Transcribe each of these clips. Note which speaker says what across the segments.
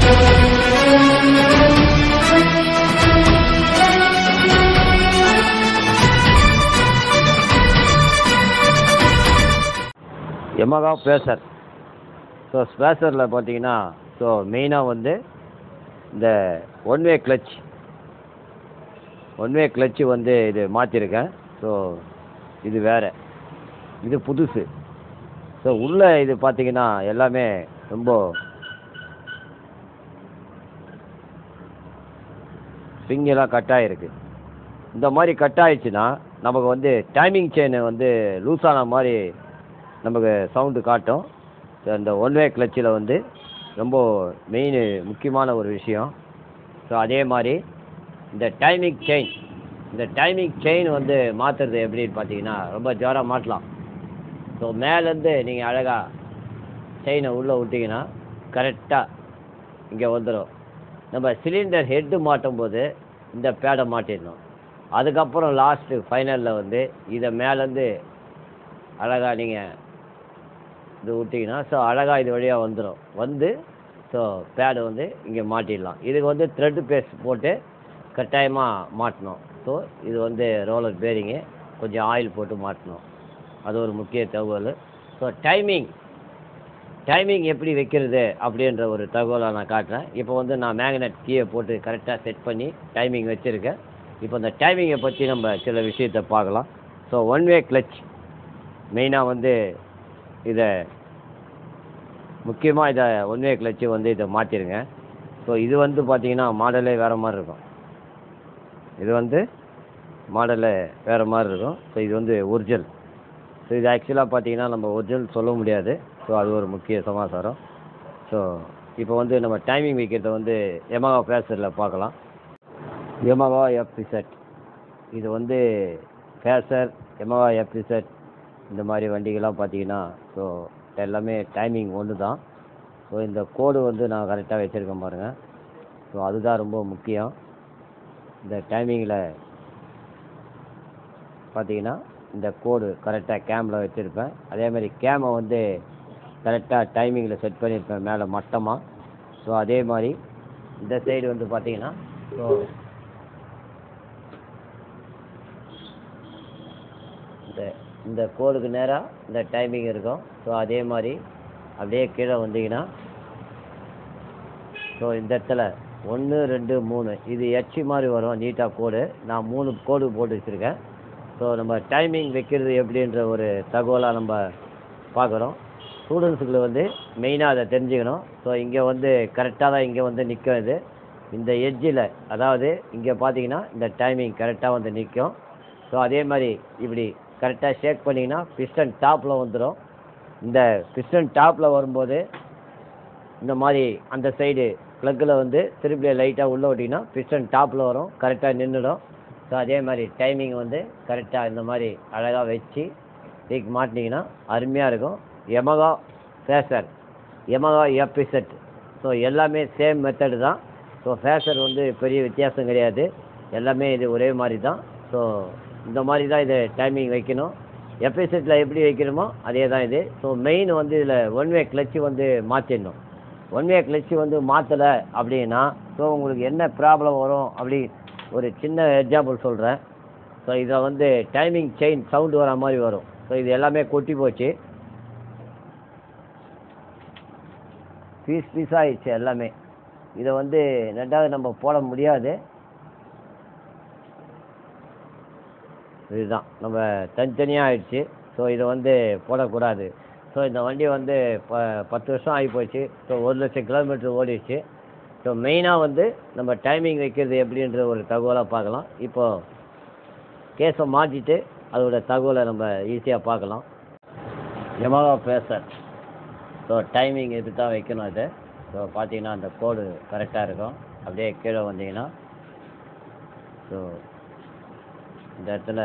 Speaker 1: Yamaha spacer so ஸ்பேசரில் பார்த்தீங்கன்னா so மெயினாக வந்து இந்த one way clutch one way clutch வந்து இது மாற்றிருக்கேன் ஸோ இது வேறு இது புதுசு ஸோ உள்ளே இது பார்த்தீங்கன்னா எல்லாமே ரொம்ப ஸ்ப்ரிங்கெல்லாம் கட் ஆகிருக்கு இந்த மாதிரி கட் ஆயிடுச்சுன்னா நமக்கு வந்து டைமிங் செயின் வந்து லூஸ் ஆன மாதிரி நமக்கு சவுண்டு காட்டும் ஸோ இந்த ஒன் வே கிளச்சில் வந்து ரொம்ப மெயின் முக்கியமான ஒரு விஷயம் ஸோ அதே மாதிரி இந்த டைமிங் செயின் இந்த டைமிங் செயின் வந்து மாற்றுறது எப்படின்னு பார்த்தீங்கன்னா ரொம்ப ஜோராக மாட்டலாம் ஸோ மேலேருந்து நீங்கள் அழகாக செயினை உள்ளே விட்டிங்கன்னா கரெக்டாக இங்கே வந்துடும் நம்ம சிலிண்டர் ஹெட்டு மாட்டும் போது இந்த பேடை மாட்டிடணும் அதுக்கப்புறம் லாஸ்ட்டு ஃபைனலில் வந்து இதை மேலேருந்து அழகாக நீங்கள் இது விட்டிங்கன்னா ஸோ அழகாக இது வழியாக வந்துடும் வந்து ஸோ பேடு வந்து இங்கே மாட்டிடலாம் இதுக்கு வந்து த்ரெட்டு பேஸ்ட் போட்டு கட்டாயமாக மாட்டணும் ஸோ இது வந்து ரோலர் பேரிங்கு கொஞ்சம் ஆயில் போட்டு மாட்டணும் அது ஒரு முக்கிய தகவல் ஸோ டைமிங் டைமிங் எப்படி வைக்கிறது அப்படின்ற ஒரு தகவலை நான் காட்டுறேன் இப்போ வந்து நான் மேக்னெட் கீயை போட்டு கரெக்டாக செட் பண்ணி டைமிங் வச்சுருக்கேன் இப்போ இந்த டைமிங்கை பற்றி நம்ம சில விஷயத்தை பார்க்கலாம் ஸோ ஒன் வே கிளச் மெயினாக வந்து இதை முக்கியமாக இதை ஒன் வே கிளச்சு வந்து இதை மாற்றிருங்க ஸோ இது வந்து பார்த்தீங்கன்னா மாடலே வேறு மாதிரி இருக்கும் இது வந்து மாடலே வேறு மாதிரி இருக்கும் ஸோ இது வந்து ஒரிஜினல் ஸோ இது ஆக்சுவலாக பார்த்தீங்கன்னா நம்ம ஒரிஜினல் சொல்ல முடியாது ஸோ அது ஒரு முக்கிய சமாச்சாரம் ஸோ இப்போ வந்து நம்ம டைமிங் வைக்கிறத வந்து எமகா ஃபேசரில் பார்க்கலாம் எமகா எஃப்டி செட் இது வந்து ஃபேசர் எமகா எஃப்டி செட் இந்த மாதிரி வண்டிகள்லாம் பார்த்தீங்கன்னா ஸோ எல்லாமே டைமிங் ஒன்று தான் ஸோ இந்த கோடு வந்து நான் கரெக்டாக வச்சுருக்கேன் பாருங்கள் ஸோ அதுதான் ரொம்ப முக்கியம் இந்த டைமிங்கில் பார்த்தீங்கன்னா இந்த கோடு கரெக்டாக கேமில் வச்சுருப்பேன் அதே மாதிரி கேமை வந்து கரெக்டாக டைமிங்கில் செட் பண்ணியிருப்பேன் மேலே மட்டமாக ஸோ அதே மாதிரி இந்த சைடு வந்து பார்த்தீங்கன்னா ஸோ இந்த இந்த கோடுக்கு நேராக இந்த டைமிங் இருக்கும் ஸோ அதே மாதிரி அப்படியே கீழே வந்தீங்கன்னா ஸோ இந்த இடத்துல ஒன்று ரெண்டு மூணு இது எச்சு மாதிரி வரும் நீட்டாக கோடு நான் மூணு கோடு போட்டு வச்சுருக்கேன் ஸோ நம்ம டைமிங் வைக்கிறது எப்படின்ற ஒரு தகவலாக நம்ம பார்க்குறோம் ஸ்டூடெண்ட்ஸுக்கு வந்து மெயினாக அதை தெரிஞ்சுக்கணும் ஸோ இங்கே வந்து கரெக்டாக தான் இங்கே வந்து நிற்கும் இது இந்த எட்ஜில் அதாவது இங்கே பார்த்தீங்கன்னா இந்த டைமிங் கரெக்டாக வந்து நிற்கும் ஸோ அதே மாதிரி இப்படி கரெக்டாக ஷேக் பண்ணிங்கன்னா பிஸ்டன் டாப்பில் வந்துடும் இந்த பிஸ்டன் டாப்பில் வரும்போது இந்த மாதிரி அந்த சைடு ப்ளக்கில் வந்து திருப்பி லைட்டாக உள்ளே விட்டிங்கன்னா பிஸ்டன் டாப்பில் வரும் கரெக்டாக நின்றுடும் ஸோ அதே மாதிரி டைமிங் வந்து கரெக்டாக இந்த மாதிரி அழகாக வச்சு தீக்கு மாட்டினீங்கன்னா அருமையாக இருக்கும் எமகா ஃபேசர் எமகா எபிசெட் ஸோ எல்லாமே சேம் மெத்தடு தான் ஸோ ஃபேசர் வந்து பெரிய வித்தியாசம் கிடையாது எல்லாமே இது ஒரே மாதிரி தான் ஸோ இந்த மாதிரி தான் இது டைமிங் வைக்கணும் எபிசெட்டில் எப்படி வைக்கணுமோ அதே தான் இது ஸோ மெயின் வந்து இதில் ஒன் வே கிளச்சு வந்து மாற்றிடணும் ஒன் வே கிளச்சு வந்து மாற்றலை அப்படின்னா ஸோ உங்களுக்கு என்ன ப்ராப்ளம் வரும் அப்படி ஒரு சின்ன எக்ஸாம்பிள் சொல்கிறேன் ஸோ இதில் வந்து டைமிங் செயின் சவுண்டு வர மாதிரி வரும் ஸோ இது எல்லாமே கொட்டி போச்சு பீஸ் பீஸாக ஆயிடுச்சு எல்லாமே இதை வந்து ரெண்டாவது நம்ம போட முடியாது இதுதான் நம்ம தனித்தனியாக ஆயிடுச்சு ஸோ இதை வந்து போடக்கூடாது ஸோ இந்த வண்டி வந்து ப பத்து வருஷம் ஆகி போச்சு ஸோ ஒரு லட்சம் கிலோமீட்டர் ஓடிடுச்சு ஸோ மெயினாக வந்து நம்ம டைமிங் வைக்கிறது எப்படின்ற ஒரு தகவலாக பார்க்கலாம் இப்போது கேஸை மாற்றிட்டு அதோட தகவலை நம்ம ஈஸியாக பார்க்கலாம் எமகா பேசர் ஸோ டைமிங் இப்படி தான் வைக்கணும் இது ஸோ பார்த்தீங்கன்னா அந்த கோடு கரெக்டாக இருக்கும் அப்படியே கீழே வந்தீங்கன்னா ஸோ இந்த இடத்துல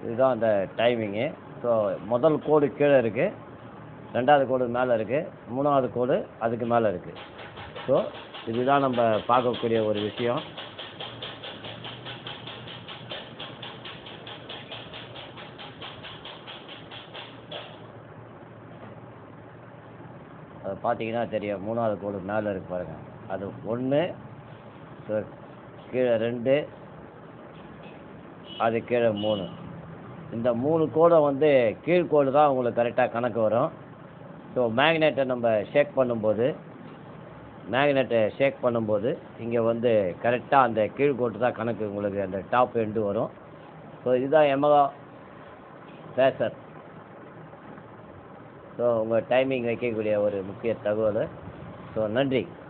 Speaker 1: இதுதான் அந்த டைமிங்கு ஸோ முதல் கோடு கீழே இருக்குது ரெண்டாவது கோடு மேலே இருக்குது மூணாவது கோடு அதுக்கு மேலே இருக்குது ஸோ இதுதான் நம்ம பார்க்கக்கூடிய ஒரு விஷயம் அது பார்த்தீங்கன்னா தெரியும் மூணாவது கோடு மேலே இருக்கு பாருங்க அது ஒன்று கீழே ரெண்டு அது கீழே மூணு இந்த மூணு கோடை வந்து கீழ்கோடு தான் உங்களுக்கு கரெக்டாக கணக்கு வரும் ஸோ மேக்னெட்டை நம்ம ஷேக் பண்ணும்போது மேக்னெட்டை ஷேக் பண்ணும்போது இங்கே வந்து கரெக்டாக அந்த கீழ்கோட்டு தான் கணக்கு உங்களுக்கு அந்த டாப் எண்டு வரும் ஸோ இதுதான் எமகா ஃபேசர் ஸோ உங்கள் டைமிங் வைக்கக்கூடிய ஒரு முக்கிய தகவல் ஸோ நன்றி